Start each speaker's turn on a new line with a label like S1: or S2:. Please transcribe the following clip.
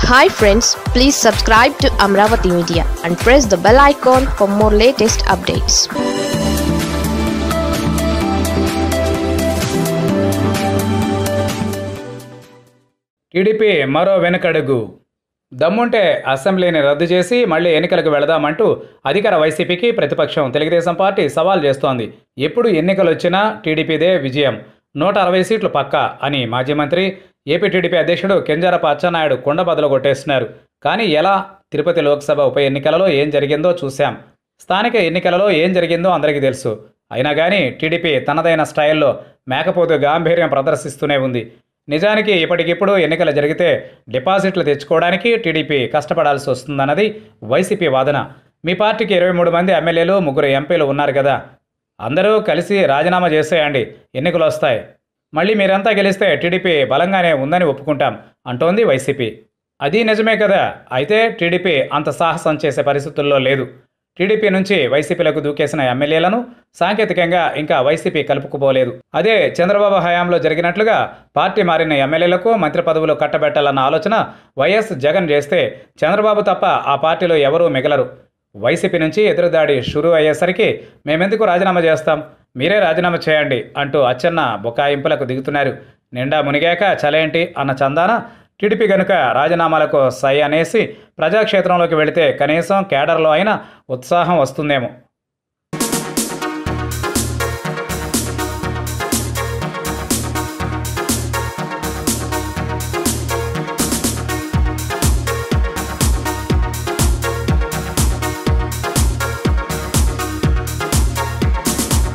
S1: hi friends please subscribe to Amaravati media and press the bell icon for more latest updates
S2: TDP మరో వెనుకడుగు దమ్ముంటే అసెంబ్లీని రద్దు చేసి మళ్ళీ ఎన్నికలకు వెళదామంటూ అధికార వైసీపీకి ప్రతిపక్షం తెలుగుదేశం పార్టీ సవాల్ చేస్తోంది ఎప్పుడు ఎన్నికలు వచ్చినా టీడీపీదే విజయం నూట అరవై సీట్లు పక్కా అని మాజీ మంత్రి ఏపీ టీడీపీ అధ్యక్షుడు కెంజారప అచ్చెన్నాయుడు కుండ బదులు కొట్టేస్తున్నారు కానీ ఎలా తిరుపతి లోక్సభ ఉప ఎన్నికలలో ఏం జరిగిందో చూశాం స్థానిక ఎన్నికలలో ఏం జరిగిందో అందరికీ తెలుసు అయినా కానీ టీడీపీ తనదైన స్టైల్లో మేకపోతు గాంభీర్యం ప్రదర్శిస్తూనే ఉంది నిజానికి ఇప్పటికిప్పుడు ఎన్నికలు జరిగితే డిపాజిట్లు తెచ్చుకోవడానికి టీడీపీ కష్టపడాల్సి వస్తుందన్నది వైసీపీ వాదన మీ పార్టీకి ఇరవై మూడు మంది ఎమ్మెల్యేలు ముగ్గురు ఎంపీలు ఉన్నారు కదా అందరూ కలిసి రాజీనామా చేసేయండి ఎన్నికలు వస్తాయి మళ్ళీ మీరంతా గెలిస్తే టీడీపీ బలంగానే ఉందని ఒప్పుకుంటాం అంటోంది వైసీపీ అది నిజమే కదా అయితే టీడీపీ అంత సాహసం చేసే పరిస్థితుల్లో లేదు టీడీపీ నుంచి వైసీపీలకు దూకేసిన ఎమ్మెల్యేలను సాంకేతికంగా ఇంకా వైసీపీ కలుపుకుపోలేదు అదే చంద్రబాబు హయాంలో జరిగినట్లుగా పార్టీ మారిన ఎమ్మెల్యేలకు మంత్రి పదవులు కట్టబెట్టాలన్న ఆలోచన వైఎస్ జగన్ చేస్తే చంద్రబాబు తప్ప ఆ పార్టీలో ఎవరూ మిగలరు వైసీపీ నుంచి ఎదురుదాడి షురూ అయ్యేసరికి మేమెందుకు రాజీనామా చేస్తాం మీరే రాజీనామా చేయండి అంటూ అచ్చెన్న బుకాయింపులకు దిగుతున్నారు నిండా మునిగాక చలేంటి అన్న చందాన టీడీపీ గనుక రాజీనామాలకు సై అనేసి ప్రజాక్షేత్రంలోకి వెళితే కనీసం కేడర్లో అయినా ఉత్సాహం వస్తుందేమో